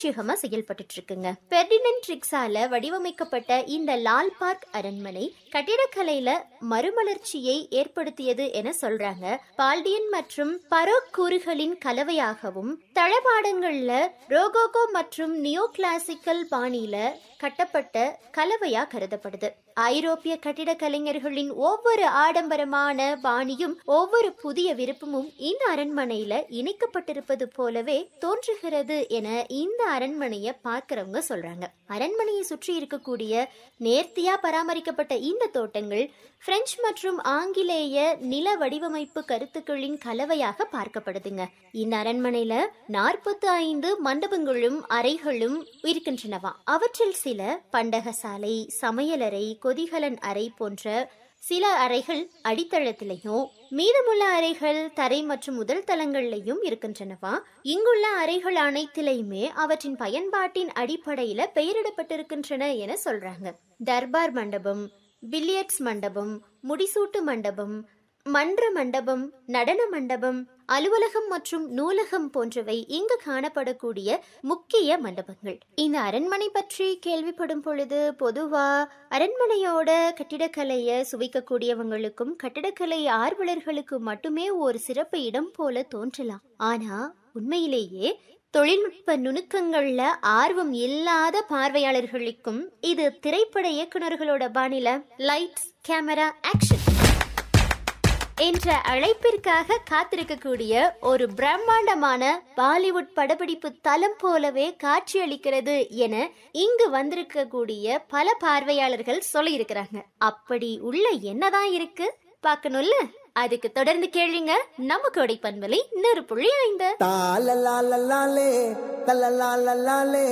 சுகமா செயல்பட்டு இருக்குங்க பெர்டினன்ட் ட்ரிக்ஸால வடிவமைக்கப்பட்ட இந்த லால் பார்க் அரண்மனை கட்டிடக்கலையில மறுமலர்ச்சியை ஏற்படுத்தியது என சொல்றாங்க பால்டியன் மற்றும் பரோக் கூறுகளின் கலவையாகவும் தளபாடங்கள்ல ரோகோகோ மற்றும் நியோ கிளாசிக்கல் பாணியில கட்டப்பட்ட கலவையா கருதப்படுது ஐரோப்பிய கட்டிட கலைஞர்களின் ஒவ்வொரு ஆடம்பரமான பாணியும் ஒவ்வொரு புதிய விருப்பமும் இந்த அரண்மனையில இணைக்கப்பட்டிருப்பது போலவே தோன்றுகிறது என இந்த அரண்மனையை பார்க்கிறவங்க சொல்றாங்க அரண்மனையை சுற்றி இருக்கக்கூடிய நேர்த்தியா பராமரிக்கப்பட்ட இந்த தோட்டங்கள் பிரெஞ்சு மற்றும் ஆங்கிலேய நில வடிவமைப்பு கருத்துக்களின் கலவையாக பார்க்கப்படுதுங்க இந்த அரண்மனையில நாற்பத்தி ஐந்து மண்டபங்களும் அறைகளும் இருக்கின்றனவா அவற்றில் சில பண்டகசாலை சமையலறை கொதிகலன் அறை போன்ற சில அறைகள் அடித்தளத்திலையும் மீதமுள்ள அறைகள் தரை மற்றும் முதல் தளங்கள்லையும் இருக்கின்றனவா இங்குள்ள அறைகள் அனைத்திலையுமே அவற்றின் பயன்பாட்டின் அடிப்படையில பெயரிடப்பட்டிருக்கின்றன என சொல்றாங்க தர்பார் மண்டபம் பில்லியர்ட்ஸ் மண்டபம் முடிசூட்டு மண்டபம் மன்ற மண்டபம் நடன மண்டபம் அலுவலகம் மற்றும் நூலகம் போன்றவை இங்கு காணப்படக்கூடிய முக்கிய மண்டபங்கள் இந்த அரண்மனை பற்றி கேள்விப்படும் பொழுது பொதுவா அரண்மனையோட கட்டிடக்கலையை சுவைக்கக்கூடியவங்களுக்கும் கட்டிடக்கலை ஆர்வலர்களுக்கு மட்டுமே ஒரு சிறப்பு இடம் போல தோன்றலாம் ஆனா உண்மையிலேயே தொழில்நுட்ப நுணுக்கங்கள்ல ஆர்வம் இல்லாத பார்வையாளர்களுக்கும் இது திரைப்பட இயக்குனர்களோட பாணில லைட்ஸ் கேமரா ஆக்ஷன் என்ற அழைப்பிற்காக காத்திருக்கக்கூடிய ஒரு பிரம்மாண்டமான பாலிவுட் படப்பிடிப்பு தளம் போலவே காட்சியளிக்கிறது என இங்கு வந்திருக்கக்கூடிய பல பார்வையாளர்கள் சொல்லியிருக்கிறாங்க அப்படி உள்ள என்னதான் இருக்கு பார்க்கணும்ல அதுக்கு தொடர்ந்து கேளுங்க நம்ம கோடை பண்பலை நெருப்புள்ளி ஐந்து தாலலாலலாலே தலலாலலாலே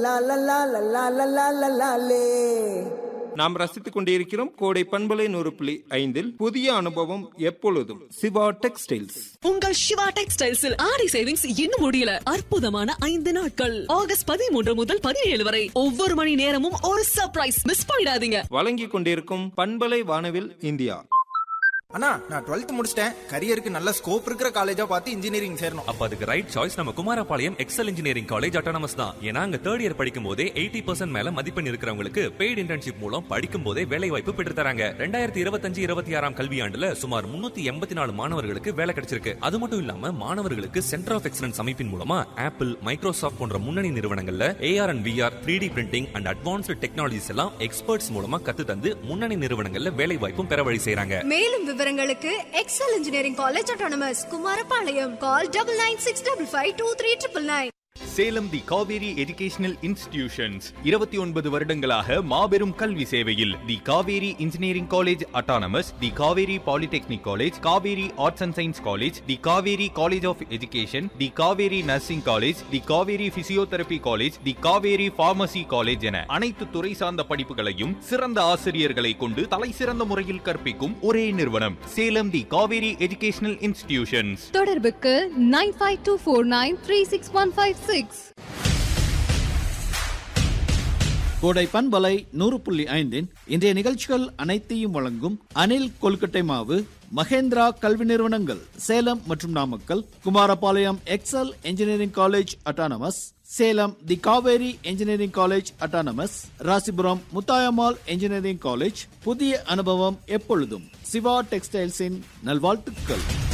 தல்லாலலாலலாலலாலே நாம் ரசித்துக் கொண்டிருக்கிறோம் கோடை பண்பலை நூறு புள்ளி ஐந்தில் புதிய அனுபவம் எப்பொழுதும் சிவா டெக்ஸ்டைல்ஸ் உங்கள் சிவா டெக்ஸ்டைல்ஸில் ஆடி சேவிங்ஸ் இன்னும் முடியல அற்புதமான ஐந்து நாட்கள் ஆகஸ்ட் பதிமூன்று முதல் பதினேழு வரை ஒவ்வொரு மணி நேரமும் ஒரு சர்ப்ரைஸ் மிஸ் பண்ணிடாதீங்க வழங்கிக் கொண்டிருக்கும் பண்பலை வானவில் இந்தியா அண்ணா நான் டுவெல்த் முடிச்சிட்டேன் கரியருக்கு நல்ல ஸ்கோப் இருக்கிற காலேஜா பார்த்து இன்ஜினியரிங் சேரணும் அப்ப அதுக்கு ரைட் சாய்ஸ் நம்ம Kumarapalayam Excel engineering college autonomous தான் ஏன்னா அங்க தேர்ட் இயர் படிக்கும் போதே எயிட்டி பர்சன்ட் மேல மதிப்பெண் இருக்கிறவங்களுக்கு பெய்டு இன்டர்ன்ஷிப் மூலம் படிக்கும் போதே வேலை வாய்ப்பு பெற்று தராங்க ரெண்டாயிரத்தி இருபத்தஞ்சு இருபத்தி ஆறாம் கல்வியாண்டுல சுமார் முன்னூத்தி எண்பத்தி நாலு மாணவர்களுக்கு வேலை கிடைச்சிருக்கு அது மட்டும் இல்லாம மாணவர்களுக்கு சென்டர் ஆஃப் எக்ஸலன்ஸ் அமைப்பின் மூலமா ஆப்பிள் மைக்ரோசாஃப்ட் போன்ற முன்னணி நிறுவனங்கள்ல AR and VR three D printing and advanced technologies எல்லாம் எக்ஸ்பர்ட்ஸ் மூலமா கத்து தந்து முன்னணி நிறுவனங்கள்ல வேலை வாய்ப்பும் பெற வழி செய்றாங்க மேலும் விவரங்களுக்கு Excel engineering college autonomous Kumarapalayam call double nine six double five two three triple nine Salem the Kaveri educational institutions இருபத்தி ஒன்பது வருடங்களாக மாபெரும் கல்வி சேவையில் the Kaveri engineering college autonomous the Kaveri polytechnic college Kaveri arts and science college the Kaveri college of education the Kaveri nursing college the Kaveri physiotherapy college the Kaveri pharmacy college என அனைத்து துறை சார்ந்த படிப்புகளையும் சிறந்த ஆசிரியர்களை கொண்டு தலை சிறந்த முறையில் கற்பிக்கும் ஒரே நிறுவனம் Salem the Kaveri educational institutions தொடர்புக்கு nine five two four nine three six one five six Kodai பண்பலை நூறு புள்ளி ஐந்தின் இன்றைய நிகழ்ச்சிகள் அனைத்தையும் வழங்கும் அனில் கொல்கட்டை மாவு மகேந்திரா கல்வி நிறுவனங்கள் சேலம் மற்றும் Namakkal Kumarapalayam Excel engineering college autonomous Salem the Kaveri engineering college autonomous Rasipuram Muthayammal engineering college புதிய அனுபவம் எப்பொழுதும் சிவா டெக்ஸ்டைல்ஸின் நல்வாழ்த்துக்கள்